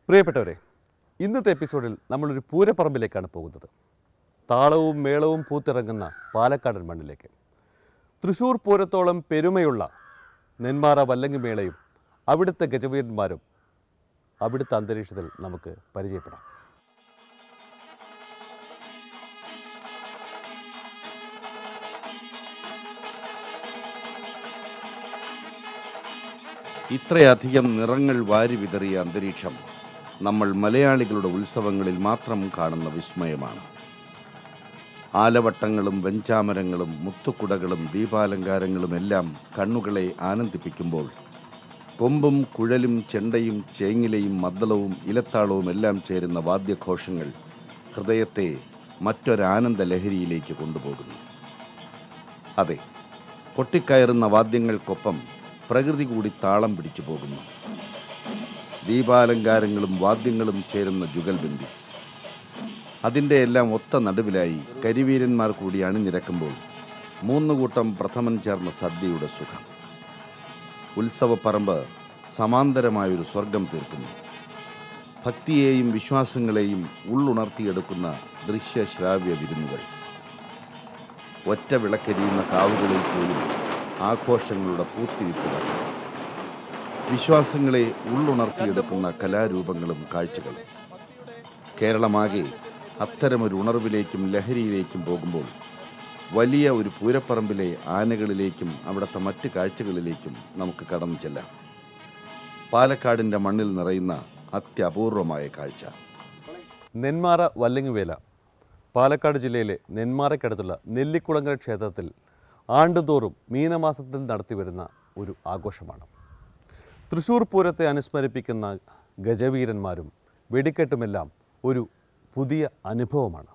പ്രിയപ്പെട്ടവരെ ഇന്നത്തെ എപ്പിസോഡിൽ നമ്മളൊരു പൂരപ്പറമ്പിലേക്കാണ് പോകുന്നത് താളവും മേളവും പൂത്തിറങ്ങുന്ന പാലക്കാടൻ മണ്ണിലേക്ക് തൃശ്ശൂർ പൂരത്തോളം പെരുമയുള്ള നെന്മാറ വല്ലങ്ങി മേളയും അവിടുത്തെ ഗജവീരന്മാരും അവിടുത്തെ അന്തരീക്ഷത്തിൽ നമുക്ക് പരിചയപ്പെടാം ഇത്രയധികം നിറങ്ങൾ വാരി വിതറിയ അന്തരീക്ഷം നമ്മൾ മലയാളികളുടെ ഉത്സവങ്ങളിൽ മാത്രം കാണുന്ന വിസ്മയമാണ് ആലവട്ടങ്ങളും വെഞ്ചാമരങ്ങളും മുത്തുക്കുടകളും ദീപാലങ്കാരങ്ങളും എല്ലാം കണ്ണുകളെ ആനന്ദിപ്പിക്കുമ്പോൾ കൊമ്പും കുഴലും ചെണ്ടയും ചേങ്ങിലയും മദ്ദളവും ഇലത്താളവും എല്ലാം ചേരുന്ന വാദ്യഘോഷങ്ങൾ ഹൃദയത്തെ മറ്റൊരാനന്ദ ലഹരിയിലേക്ക് കൊണ്ടുപോകുന്നു അതെ കൊട്ടിക്കയറുന്ന വാദ്യങ്ങൾക്കൊപ്പം പ്രകൃതി കൂടി താളം പിടിച്ചു പോകുന്നു ദീപാലങ്കാരങ്ങളും വാദ്യങ്ങളും ചേരുന്ന ജുഗൽബന്ദി അതിൻ്റെ എല്ലാം ഒത്ത നടുവിലായി കരിവീരന്മാർ കൂടി അണിനിരക്കുമ്പോൾ മൂന്ന് കൂട്ടം പ്രഥമൻ ചേർന്ന സദ്യയുടെ സുഖം ഉത്സവപ്പറമ്പ് സമാന്തരമായൊരു സ്വർഗം തീർക്കുന്നു ഭക്തിയെയും വിശ്വാസങ്ങളെയും ഉള്ളുണർത്തിയെടുക്കുന്ന ദൃശ്യശ്രാവ്യ വിരുന്നുകൾ ഒറ്റ വിളക്കരിയുന്ന കാവുകളിൽ പോലും ആഘോഷങ്ങളുടെ പൂത്തിരിപ്പുകൾ വിശ്വാസങ്ങളെ ഉള്ളുണർത്തിയെടുക്കുന്ന കലാരൂപങ്ങളും കാഴ്ചകളും കേരളമാകെ അത്തരമൊരു ഉണർവിലേക്കും ലഹരിയിലേക്കും പോകുമ്പോൾ വലിയ ഒരു പൂരപ്പറമ്പിലെ ആനകളിലേക്കും അവിടുത്തെ മറ്റ് കാഴ്ചകളിലേക്കും നമുക്ക് കടന്നു ചെല്ലാം പാലക്കാടിൻ്റെ മണ്ണിൽ നിറയുന്ന അത്യപൂർവമായ കാഴ്ച നെന്മാറ വല്ലങ്ങുവേല പാലക്കാട് ജില്ലയിലെ നെന്മാറയ്ക്കടുത്തുള്ള നെല്ലിക്കുളങ്ങര ക്ഷേത്രത്തിൽ ആണ്ടുതോറും മീനമാസത്തിൽ നടത്തിവരുന്ന ഒരു ആഘോഷമാണ് തൃശ്ശൂർ പൂരത്തെ അനുസ്മരിപ്പിക്കുന്ന ഗജവീരന്മാരും വെടിക്കെട്ടുമെല്ലാം ഒരു പുതിയ അനുഭവമാണ്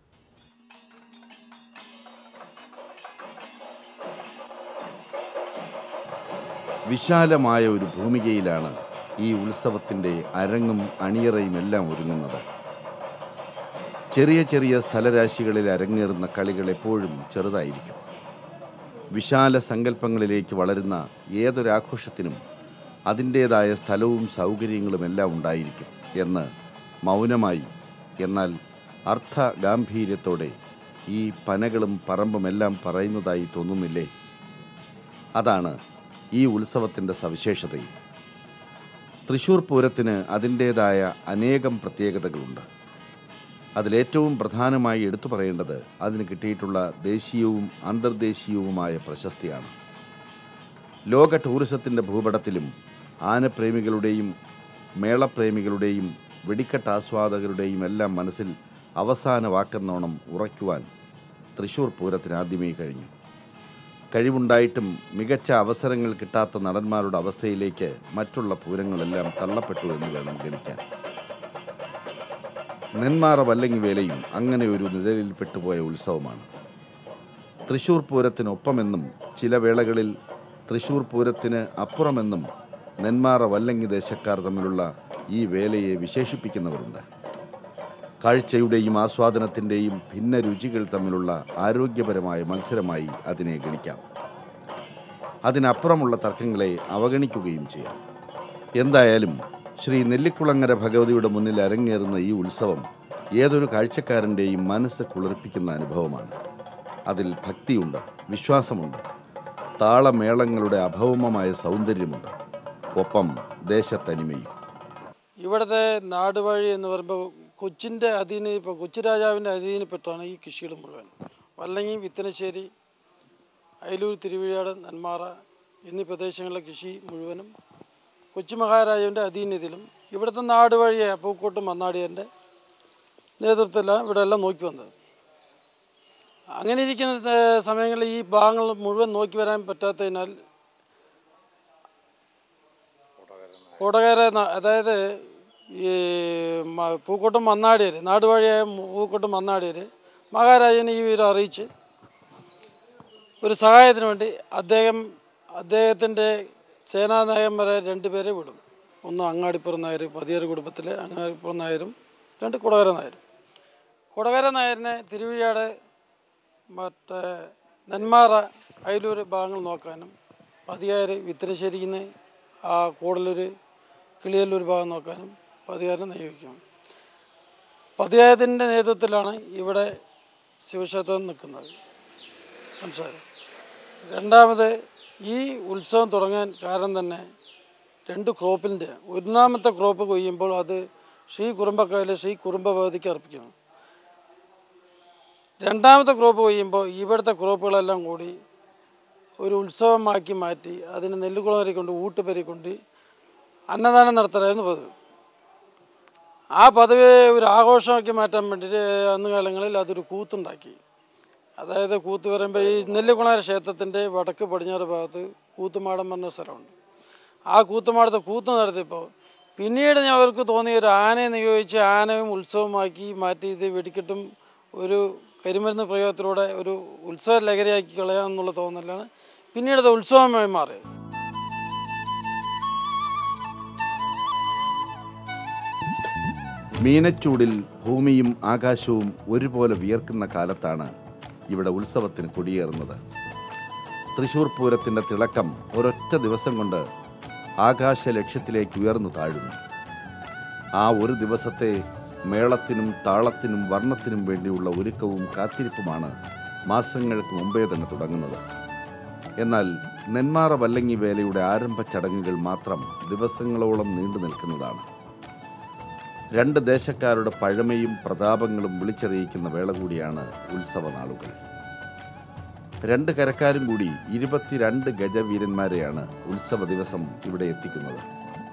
വിശാലമായ ഒരു ഭൂമികയിലാണ് ഈ ഉത്സവത്തിൻ്റെ അരങ്ങും അണിയറയും എല്ലാം ഒരുങ്ങുന്നത് ചെറിയ ചെറിയ സ്ഥലരാശികളിൽ അരങ്ങേറുന്ന കളികൾ എപ്പോഴും ചെറുതായിരിക്കും വിശാല സങ്കല്പങ്ങളിലേക്ക് വളരുന്ന ഏതൊരാഘോഷത്തിനും അതിൻ്റേതായ സ്ഥലവും സൗകര്യങ്ങളും എല്ലാം ഉണ്ടായിരിക്കും എന്ന് മൗനമായി എന്നാൽ അർത്ഥ ഗാംഭീര്യത്തോടെ ഈ പനകളും പറമ്പുമെല്ലാം പറയുന്നതായി തോന്നുന്നില്ലേ അതാണ് ഈ ഉത്സവത്തിൻ്റെ സവിശേഷതയും തൃശ്ശൂർ പൂരത്തിന് അതിൻ്റേതായ അനേകം പ്രത്യേകതകളുണ്ട് അതിലേറ്റവും പ്രധാനമായി എടുത്തു പറയേണ്ടത് അതിന് കിട്ടിയിട്ടുള്ള ദേശീയവും അന്തർദേശീയവുമായ പ്രശസ്തിയാണ് ലോക ടൂറിസത്തിൻ്റെ ഭൂപടത്തിലും ആനപ്രേമികളുടെയും മേളപ്രേമികളുടെയും വെടിക്കെട്ട് ആസ്വാദകരുടെയും എല്ലാം മനസ്സിൽ അവസാന വാക്കെന്നോണം ഉറയ്ക്കുവാൻ തൃശ്ശൂർ പൂരത്തിന് ആദ്യമേ കഴിഞ്ഞു കഴിവുണ്ടായിട്ടും മികച്ച അവസരങ്ങൾ കിട്ടാത്ത നടന്മാരുടെ അവസ്ഥയിലേക്ക് മറ്റുള്ള പൂരങ്ങളെല്ലാം തള്ളപ്പെട്ടു എന്ന് വേണം ഗണിക്കാൻ നെന്മാറ വല്ലങ്ങി വേലയും അങ്ങനെ ഒരു നിഴലിൽ പെട്ടുപോയ ഉത്സവമാണ് തൃശ്ശൂർ പൂരത്തിനൊപ്പമെന്നും ചില വേളകളിൽ തൃശ്ശൂർ പൂരത്തിന് അപ്പുറമെന്നും നെന്മാറ വല്ലങ്ങി ദേശക്കാർ തമ്മിലുള്ള ഈ വേലയെ വിശേഷിപ്പിക്കുന്നവരുണ്ട് കാഴ്ചയുടെയും ആസ്വാദനത്തിൻ്റെയും ഭിന്ന രുചികൾ തമ്മിലുള്ള ആരോഗ്യപരമായ മത്സരമായി അതിനെ ഗണിക്കാം അതിനപ്പുറമുള്ള തർക്കങ്ങളെ അവഗണിക്കുകയും ചെയ്യാം എന്തായാലും ശ്രീ നെല്ലിക്കുളങ്ങര ഭഗവതിയുടെ മുന്നിൽ അരങ്ങേറുന്ന ഈ ഉത്സവം ഏതൊരു കാഴ്ചക്കാരൻ്റെയും മനസ്സ് കുളിർപ്പിക്കുന്ന അനുഭവമാണ് അതിൽ ഭക്തിയുണ്ട് വിശ്വാസമുണ്ട് താളമേളങ്ങളുടെ അഭൗമമായ സൗന്ദര്യമുണ്ട് ഒപ്പം ദേശത്തനിമയും ഇവിടുത്തെ നാടുവഴി എന്ന് പറയുമ്പോൾ കൊച്ചിൻ്റെ അധീന ഇപ്പോൾ കൊച്ചി രാജാവിൻ്റെ അധീനപ്പെട്ടാണ് ഈ കൃഷികൾ മുഴുവൻ വല്ലങ്ങി വിത്തനശ്ശേരി അയലൂർ തിരുവിഴാട് നെന്മാറ എന്നീ പ്രദേശങ്ങളിലെ കൃഷി മുഴുവനും കൊച്ചി മഹാരാജാവിൻ്റെ അധീനതയിലും ഇവിടുത്തെ നാടുവഴിയെ പൂക്കോട്ടും മന്നാടിയൻ്റെ നേതൃത്വത്തിലാണ് ഇവിടെ എല്ലാം നോക്കി വന്നത് അങ്ങനെ ഇരിക്കുന്ന സ- സമയങ്ങളിൽ ഈ ഭാഗങ്ങൾ മുഴുവൻ നോക്കി വരാൻ പറ്റാത്തതിനാൽ കോടകര ന- അതായത് ഈ മ- പൂക്കോട്ടം മന്നാടിയർ നാടുവഴിയായ പൂക്കോട്ടം മന്നാടിയർ മഹാരാജനെ ഈ വിവരം അറിയിച്ച് ഒരു സഹായത്തിന് വേണ്ടി അദ്ദേഹം അദ്ദേഹത്തിൻ്റെ സേനാനായകന്മാരെ രണ്ടുപേരെ വിടും ഒന്ന് അങ്ങാടിപ്പുറം നായർ പതിയർ കുടുംബത്തിലെ അങ്ങാടിപ്പുറം നായരും രണ്ട് കുടകര നായരും കുടകര നായരിനെ തിരുവിഴാട് മറ്റേ നെന്മാറ അയലൂർ ഭാഗങ്ങൾ നോക്കാനും പതിയാറ് വിത്തനശ്ശേരിന്ന് ആ കൂടലൂർ കിളിയല്ലൂർ ഭാഗം നോക്കാനും പതികാരനെ നിയോഗിക്കും പതികായത്തിൻ്റെ നേതൃത്വത്തിലാണ് ഇവിടെ ശിവക്ഷേത്രം നിൽക്കുന്നത് മനസ്സിലായോ രണ്ടാമത് ഈ ഉത്സവം തുടങ്ങാൻ കാരണം തന്നെ രണ്ട് ക്രോപ്പിൻ്റെ ഒന്നാമത്തെ ക്രോപ്പ് കൊയ്യുമ്പോൾ അത് ശ്രീ കുറുമ്പക്കാവിലെ ശ്രീ കുറുമ്പ ഭഗവതിക്ക് അർപ്പിക്കണം രണ്ടാമത്തെ ക്രോപ്പ് കൊയ്യുമ്പോൾ ഇവിടുത്തെ ക്രോപ്പുകളെല്ലാം കൂടി ഒരു ഉത്സവമാക്കി മാറ്റി അതിന് നെല്ലുകുളവരെ കൊണ്ട് ഊട്ടുപെരി കൊണ്ട് അന്നദാനം നടത്തലായിരുന്നു പതിവ് ആ പതിവ് ഒരു ആഘോഷമാക്കി മാറ്റാൻ വേണ്ടിയിട്ട് അന്ന് കാലങ്ങളിൽ അതൊരു കൂത്തുണ്ടാക്കി അതായത് കൂത്ത് പറയുമ്പോൾ ഈ നെല്ലിക്കുളങ്ങര ക്ഷേത്രത്തിൻ്റെ വടക്ക് പടിഞ്ഞാറ് ഭാഗത്ത് കൂത്തുമാടം പറഞ്ഞ സ്ഥലമുണ്ട് ആ കൂത്തുമാടത്തെ കൂത്ത് നടത്തിയപ്പോൾ പിന്നീട് ഞാൻ അവർക്ക് തോന്നിയ ഒരു ആനയെ നിയോഗിച്ച് ആനയും ഉത്സവമാക്കി മാറ്റി ഇത് വെടിക്കെട്ടും ഒരു കരിമരുന്ന് പ്രയോഗത്തിലൂടെ ഒരു ഉത്സവ ലഹരിയാക്കി കളയാമെന്നുള്ള തോന്നലാണ് പിന്നീട് അത് ഉത്സവമായി മാറിയത് മീനച്ചൂടിൽ ഭൂമിയും ആകാശവും ഒരുപോലെ വിയർക്കുന്ന കാലത്താണ് ഇവിടെ ഉത്സവത്തിന് കൊടിയേറുന്നത് തൃശൂർ പൂരത്തിൻ്റെ തിളക്കം ഒരൊറ്റ ദിവസം കൊണ്ട് ആകാശ ലക്ഷ്യത്തിലേക്ക് ഉയർന്നു താഴുന്നു ആ ഒരു ദിവസത്തെ മേളത്തിനും താളത്തിനും വർണ്ണത്തിനും വേണ്ടിയുള്ള ഒരുക്കവും കാത്തിരിപ്പുമാണ് മാസങ്ങൾക്ക് മുമ്പേ തന്നെ തുടങ്ങുന്നത് എന്നാൽ നെന്മാറ വല്ലങ്ങി വേലയുടെ ആരംഭ ചടങ്ങുകൾ മാത്രം ദിവസങ്ങളോളം നീണ്ടു നിൽക്കുന്നതാണ് രണ്ട് ദേശക്കാരുടെ പഴമയും പ്രതാപങ്ങളും വിളിച്ചറിയിക്കുന്ന വേള കൂടിയാണ് ഉത്സവ നാളുകൾ രണ്ട് കരക്കാരും കൂടി ഇരുപത്തിരണ്ട് ഗജവീരന്മാരെയാണ് ഉത്സവ ദിവസം ഇവിടെ എത്തിക്കുന്നത്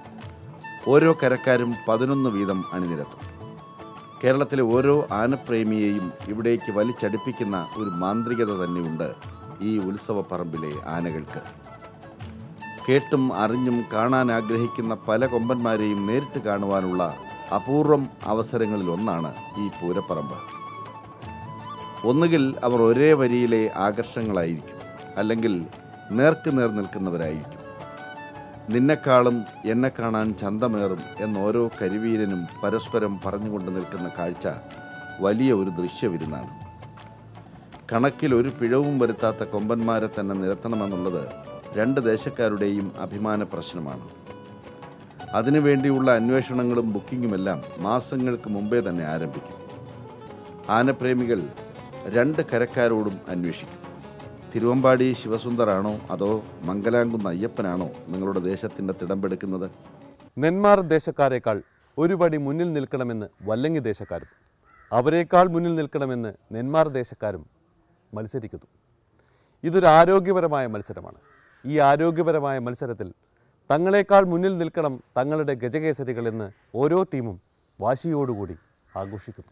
ഓരോ കരക്കാരും പതിനൊന്ന് വീതം അണിനിരത്തും കേരളത്തിലെ ഓരോ ആനപ്രേമിയെയും ഇവിടേക്ക് വലിച്ചടിപ്പിക്കുന്ന ഒരു മാന്ത്രികത തന്നെയുണ്ട് ഈ ഉത്സവ പറമ്പിലെ ആനകൾക്ക് കേട്ടും അറിഞ്ഞും കാണാൻ ആഗ്രഹിക്കുന്ന പല കൊമ്പന്മാരെയും നേരിട്ട് കാണുവാനുള്ള അപൂർവം അവസരങ്ങളിൽ ഒന്നാണ് ഈ പൂരപ്പറമ്പ് ഒന്നുകിൽ അവർ ഒരേ വരിയിലെ ആകർഷങ്ങളായിരിക്കും അല്ലെങ്കിൽ നേർക്ക് നേർ നിൽക്കുന്നവരായിരിക്കും നിന്നെക്കാളും എന്നെ കാണാൻ ചന്തമേറും എന്നോരോ കരിവീരനും പരസ്പരം പറഞ്ഞുകൊണ്ട് നിൽക്കുന്ന കാഴ്ച വലിയ ഒരു ദൃശ്യവിരുന്നാണ് കണക്കിൽ ഒരു പിഴവും വരുത്താത്ത കൊമ്പന്മാരെ തന്നെ നിരത്തണമെന്നുള്ളത് രണ്ട് ദേശക്കാരുടെയും അഭിമാന പ്രശ്നമാണ് അതിനുവേണ്ടിയുള്ള അന്വേഷണങ്ങളും ബുക്കിങ്ങുമെല്ലാം മാസങ്ങൾക്ക് മുമ്പേ തന്നെ ആരംഭിക്കും ആനപ്രേമികൾ രണ്ട് കരക്കാരോടും അന്വേഷിക്കും തിരുവമ്പാടി ശിവസുന്ദറാണോ അതോ മംഗലാംകുന്ന് അയ്യപ്പനാണോ നിങ്ങളുടെ ദേശത്തിൻ്റെ തിടമ്പെടുക്കുന്നത് നെന്മാർ ദേശക്കാരേക്കാൾ ഒരു പടി മുന്നിൽ നിൽക്കണമെന്ന് വല്ലങ്ങി ദേശക്കാരും അവരെക്കാൾ മുന്നിൽ നിൽക്കണമെന്ന് നെന്മാർ ദേശക്കാരും മത്സരിക്കുന്നു ഇതൊരു ആരോഗ്യപരമായ മത്സരമാണ് ഈ ആരോഗ്യപരമായ മത്സരത്തിൽ തങ്ങളെക്കാൾ മുന്നിൽ നിൽക്കണം തങ്ങളുടെ ഗജകേസരികൾ എന്ന് ഓരോ ടീമും വാശിയോടുകൂടി ആഘോഷിക്കുന്നു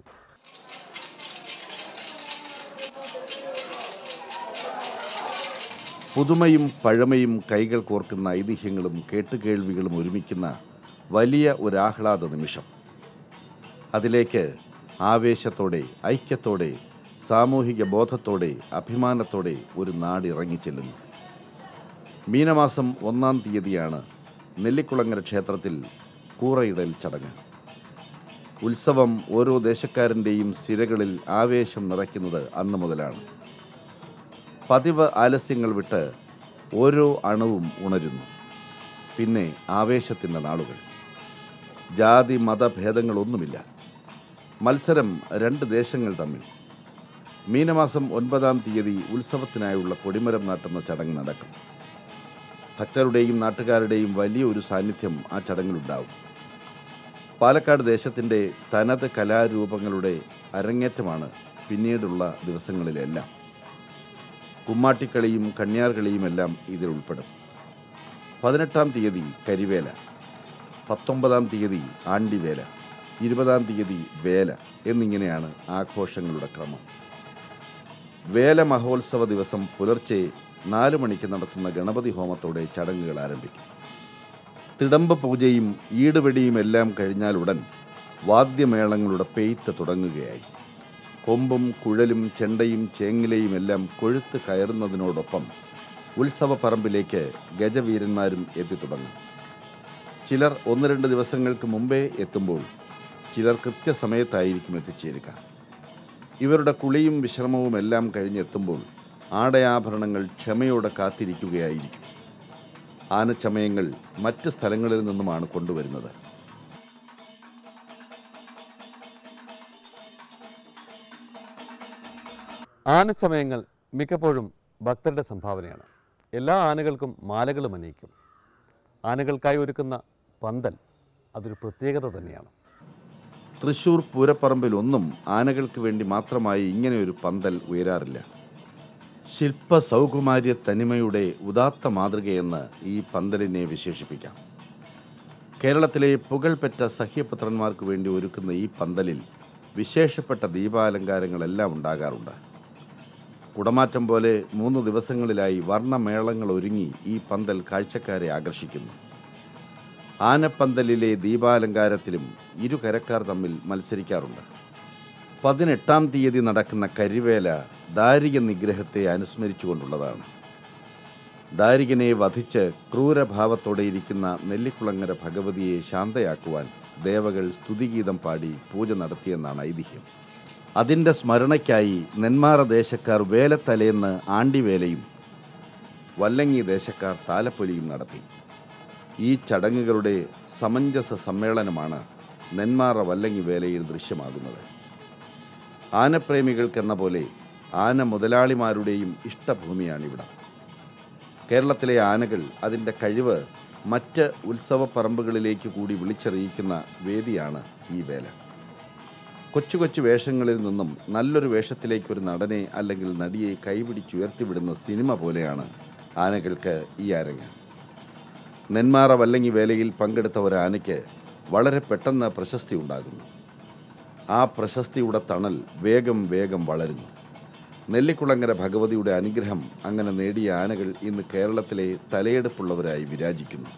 പുതുമയും പഴമയും കൈകൾ കോർക്കുന്ന ഐതിഹ്യങ്ങളും കേട്ടുകേൾവികളും ഒരുമിക്കുന്ന വലിയ ഒരു ആഹ്ലാദ നിമിഷം അതിലേക്ക് ആവേശത്തോടെ ഐക്യത്തോടെ സാമൂഹിക ബോധത്തോടെ അഭിമാനത്തോടെ ഒരു നാട് ഇറങ്ങിച്ചെല്ലുന്നു മീനമാസം ഒന്നാം തീയതിയാണ് നെല്ലിക്കുളങ്ങര ക്ഷേത്രത്തിൽ കൂറയിടൽ ചടങ്ങ് ഉത്സവം ഓരോ ദേശക്കാരൻ്റെയും സിരകളിൽ ആവേശം നിറയ്ക്കുന്നത് അന്ന് മുതലാണ് പതിവ് ആലസ്യങ്ങൾ വിട്ട് ഓരോ അണുവും ഉണരുന്നു പിന്നെ ആവേശത്തിൻ്റെ നാളുകൾ ജാതി മതഭേദങ്ങളൊന്നുമില്ല മത്സരം രണ്ട് ദേശങ്ങൾ തമ്മിൽ മീനമാസം ഒൻപതാം തീയതി ഉത്സവത്തിനായുള്ള കൊടിമരം നാട്ടുന്ന ചടങ്ങ് നടക്കും ഭക്തരുടെയും നാട്ടുകാരുടെയും വലിയ ഒരു സാന്നിധ്യം ആ ചടങ്ങിലുണ്ടാവും പാലക്കാട് ദേശത്തിൻ്റെ തനത് കലാരൂപങ്ങളുടെ അരങ്ങേറ്റമാണ് പിന്നീടുള്ള ദിവസങ്ങളിലെല്ലാം കുമ്മാട്ടിക്കളിയും കണ്യാർകളിയുമെല്ലാം ഇതിൽ ഉൾപ്പെടും പതിനെട്ടാം തീയതി കരിവേല പത്തൊമ്പതാം തീയതി ആണ്ടിവേല ഇരുപതാം തീയതി വേല എന്നിങ്ങനെയാണ് ആഘോഷങ്ങളുടെ ക്രമം വേല മഹോത്സവ ദിവസം പുലർച്ചെ നാല് മണിക്ക് നടത്തുന്ന ഗണപതി ഹോമത്തോടെ ചടങ്ങുകൾ ആരംഭിക്കും തിടമ്പ പൂജയും ഈടുവെടിയും എല്ലാം കഴിഞ്ഞാലുടൻ വാദ്യമേളങ്ങളുടെ പെയ്ത്ത് തുടങ്ങുകയായി കൊമ്പും കുഴലും ചെണ്ടയും ചേങ്ങിലയും എല്ലാം കൊഴുത്ത് കയറുന്നതിനോടൊപ്പം ഉത്സവ പറമ്പിലേക്ക് ഗജവീരന്മാരും എത്തിത്തുടങ്ങും ചിലർ ഒന്ന് രണ്ട് ദിവസങ്ങൾക്ക് മുമ്പേ എത്തുമ്പോൾ ചിലർ കൃത്യസമയത്തായിരിക്കും എത്തിച്ചേരുക ഇവരുടെ കുളിയും വിശ്രമവും എല്ലാം കഴിഞ്ഞെത്തുമ്പോൾ ആടയാഭരണങ്ങൾ ക്ഷമയോടെ കാത്തിരിക്കുകയായിരിക്കും ആനച്ചമയങ്ങൾ മറ്റ് സ്ഥലങ്ങളിൽ നിന്നുമാണ് കൊണ്ടുവരുന്നത് ആനച്ചമയങ്ങൾ മിക്കപ്പോഴും ഭക്തരുടെ സംഭാവനയാണ് എല്ലാ ആനകൾക്കും മാലകളും അണിയിക്കും ആനകൾക്കായി ഒരുക്കുന്ന പന്തൽ അതൊരു പ്രത്യേകത തന്നെയാണ് തൃശൂർ പൂരപ്പറമ്പിൽ ഒന്നും ആനകൾക്ക് വേണ്ടി മാത്രമായി ഇങ്ങനെ ഒരു പന്തൽ ഉയരാറില്ല ശില്പ സൗകുമാര്യ തനിമയുടെ ഉദാത്ത മാതൃകയെന്ന് ഈ പന്തലിനെ വിശേഷിപ്പിക്കാം കേരളത്തിലെ പുകൾപെറ്റ സഹ്യപുത്രന്മാർക്ക് വേണ്ടി ഒരുക്കുന്ന ഈ പന്തലിൽ വിശേഷപ്പെട്ട ദീപാലങ്കാരങ്ങളെല്ലാം ഉണ്ടാകാറുണ്ട് കുടമാറ്റം പോലെ മൂന്ന് ദിവസങ്ങളിലായി വർണ്ണമേളങ്ങൾ ഒരുങ്ങി ഈ പന്തൽ കാഴ്ചക്കാരെ ആകർഷിക്കുന്നു ആനപ്പന്തലിലെ ദീപാലങ്കാരത്തിലും ഇരു കരക്കാർ തമ്മിൽ മത്സരിക്കാറുണ്ട് പതിനെട്ടാം തീയതി നടക്കുന്ന കരിവേല ദാരിക നിഗ്രഹത്തെ അനുസ്മരിച്ചുകൊണ്ടുള്ളതാണ് ദാരികനെ വധിച്ച് ക്രൂരഭാവത്തോടെ ഇരിക്കുന്ന നെല്ലിക്കുളങ്ങര ഭഗവതിയെ ശാന്തയാക്കുവാൻ ദേവകൾ സ്തുതിഗീതം പാടി പൂജ നടത്തിയെന്നാണ് ഐതിഹ്യം അതിൻ്റെ സ്മരണയ്ക്കായി നെന്മാറ ദേശക്കാർ വേലത്തലേന്ന് ആണ്ടിവേലയും വല്ലങ്ങി ദേശക്കാർ താലപ്പൊലിയും നടത്തി ഈ ചടങ്ങുകളുടെ സമഞ്ജസ സമ്മേളനമാണ് നെന്മാറ വല്ലങ്ങി വേലയിൽ ദൃശ്യമാകുന്നത് ആനപ്രേമികൾക്കെന്ന പോലെ ആന മുതലാളിമാരുടെയും ഇഷ്ടഭൂമിയാണിവിടം കേരളത്തിലെ ആനകൾ അതിൻ്റെ കഴിവ് മറ്റ് ഉത്സവപ്പറമ്പുകളിലേക്ക് കൂടി വിളിച്ചറിയിക്കുന്ന വേദിയാണ് ഈ വേല കൊച്ചു കൊച്ചു വേഷങ്ങളിൽ നിന്നും നല്ലൊരു വേഷത്തിലേക്ക് ഒരു നടനെ അല്ലെങ്കിൽ നടിയെ കൈപിടിച്ചുയർത്തിവിടുന്ന സിനിമ പോലെയാണ് ആനകൾക്ക് ഈ അരങ്ങ് നെന്മാറ വല്ലങ്ങി വേലയിൽ പങ്കെടുത്ത ഒരു ആനയ്ക്ക് വളരെ പെട്ടെന്ന് പ്രശസ്തി ഉണ്ടാകുന്നു ആ പ്രശസ്തിയുടെ തണൽ വേഗം വേഗം വളരുന്നു നെല്ലിക്കുളങ്ങര ഭഗവതിയുടെ അനുഗ്രഹം അങ്ങനെ നേടിയ ആനകൾ ഇന്ന് കേരളത്തിലെ തലയെടുപ്പുള്ളവരായി വിരാജിക്കുന്നു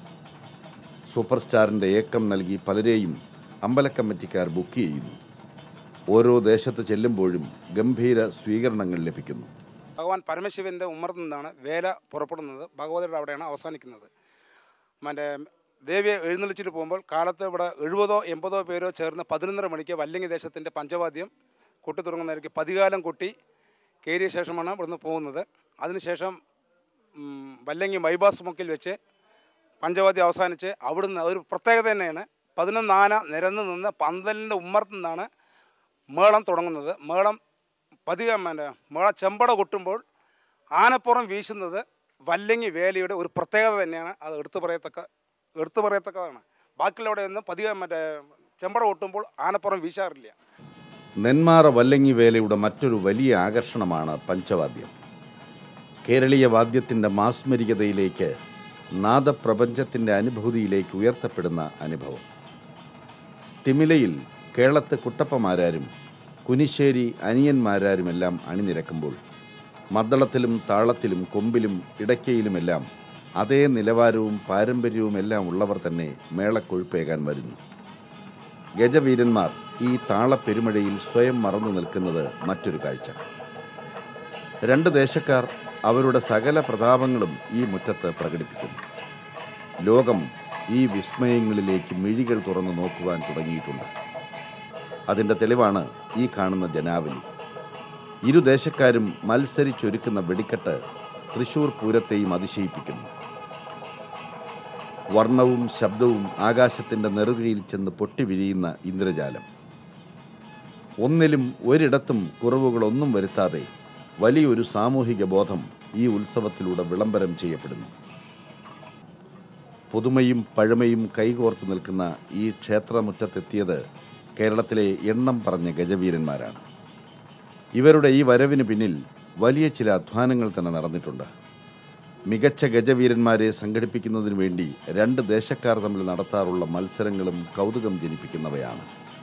സൂപ്പർ സ്റ്റാറിൻ്റെ ഏക്കം നൽകി പലരെയും അമ്പലക്കമ്മിറ്റിക്കാർ ബുക്ക് ചെയ്യുന്നു ഓരോ ദേശത്ത് ചെല്ലുമ്പോഴും ഗംഭീര സ്വീകരണങ്ങൾ ലഭിക്കുന്നു ഭഗവാൻ പരമശിവൻ്റെ ഉമ്മറത്തു നിന്നാണ് വേല പുറപ്പെടുന്നത് ഭഗവതിയുടെ അവിടെയാണ് അവസാനിക്കുന്നത് മറ്റേ ദേവിയെ എഴുന്നള്ളിച്ചിട്ട് പോകുമ്പോൾ കാലത്ത് ഇവിടെ എഴുപതോ എൺപതോ പേരോ ചേർന്ന് പതിനൊന്നര മണിക്ക് വല്ലങ്ങി ദേശത്തിൻ്റെ പഞ്ചവാദ്യം കൊട്ടി തുടങ്ങുന്നതായിരിക്കും പതികാലം കൊട്ടി കയറിയ ശേഷമാണ് ഇവിടുന്ന് പോകുന്നത് അതിനുശേഷം ഉം, വല്ലങ്ങി ബൈപാസ് മുക്കിൽ വെച്ച് പഞ്ചവാദ്യം അവസാനിച്ച് അവിടുന്ന് ഒരു പ്രത്യേകത തന്നെയാണ് പതിനൊന്ന് ആന നിരന്ന് നിന്ന് പന്തലിൻ്റെ ഉമ്മറത്തു നിന്നാണ് മേളം തുടങ്ങുന്നത് മേളം പതിക പിന്നെ മേള ചെമ്പട കൊട്ടുമ്പോൾ ആനപ്പുറം വീശുന്നത് വല്ലങ്ങി വേലയുടെ ഒരു പ്രത്യേകത തന്നെയാണ് അത് എടുത്തു പറയത്തക്ക എടുത്തു പറയത്തക്കതാണ് ബാക്കിയുള്ളവിടെയൊന്നും പതിക മറ്റേ ചെമ്പട കൊട്ടുമ്പോൾ ആനപ്പുറം വീശാറില്ല നെന്മാറ വല്ലങ്ങി വേലയുടെ മറ്റൊരു വലിയ ആകർഷണമാണ് പഞ്ചവാദ്യം കേരളീയ വാദ്യത്തിൻ്റെ മാസ്മരികതയിലേക്ക് നാദപ്രപഞ്ചത്തിൻ്റെ അനുഭൂതിയിലേക്ക് ഉയർത്തപ്പെടുന്ന അനുഭവം തിമിലയിൽ കേളത്ത് കുട്ടപ്പമാരാരും കുനിശ്ശേരി അനിയന്മാരാരുമെല്ലാം അണിനിരക്കുമ്പോൾ മദ്ദളത്തിലും താളത്തിലും കൊമ്പിലും ഇടയ്ക്കയിലുമെല്ലാം അതേ നിലവാരവും പാരമ്പര്യവുമെല്ലാം ഉള്ളവർ തന്നെ മേളക്കൊഴുപ്പേകാൻ വരുന്നു ഗജവീരന്മാർ ഈ താളപ്പെരുമഴയിൽ സ്വയം മറന്നു നിൽക്കുന്നത് മറ്റൊരു കാഴ്ച രണ്ട് ദേശക്കാർ അവരുടെ സകല പ്രതാപങ്ങളും ഈ മുറ്റത്ത് പ്രകടിപ്പിക്കുന്നു ലോകം ഈ വിസ്മയങ്ങളിലേക്ക് മിഴികൾ തുറന്നു നോക്കുവാൻ തുടങ്ങിയിട്ടുണ്ട് അതിൻ്റെ തെളിവാണ് ഈ കാണുന്ന ജനാവലി ഇരു ദേശക്കാരും മത്സരിച്ചൊരുക്കുന്ന വെടിക്കെട്ട് തൃശൂർ പൂരത്തെയും അതിശയിപ്പിക്കുന്നു വർണ്ണവും ശബ്ദവും ആകാശത്തിൻ്റെ നെറുകയിൽ ചെന്ന് പൊട്ടിവിരിയുന്ന ഇന്ദ്രജാലം ഒന്നിലും ഒരിടത്തും കുറവുകളൊന്നും വരുത്താതെ വലിയൊരു സാമൂഹിക ബോധം ഈ ഉത്സവത്തിലൂടെ വിളംബരം ചെയ്യപ്പെടുന്നു പുതുമയും പഴമയും കൈകോർത്ത് നിൽക്കുന്ന ഈ ക്ഷേത്രമുറ്റത്തെത്തിയത് കേരളത്തിലെ എണ്ണം പറഞ്ഞ ഗജവീരന്മാരാണ് ഇവരുടെ ഈ വരവിന് പിന്നിൽ വലിയ ചില അധ്വാനങ്ങൾ തന്നെ നടന്നിട്ടുണ്ട് മികച്ച ഗജവീരന്മാരെ സംഘടിപ്പിക്കുന്നതിനു വേണ്ടി രണ്ട് ദേശക്കാർ തമ്മിൽ നടത്താറുള്ള മത്സരങ്ങളും കൗതുകം ജനിപ്പിക്കുന്നവയാണ്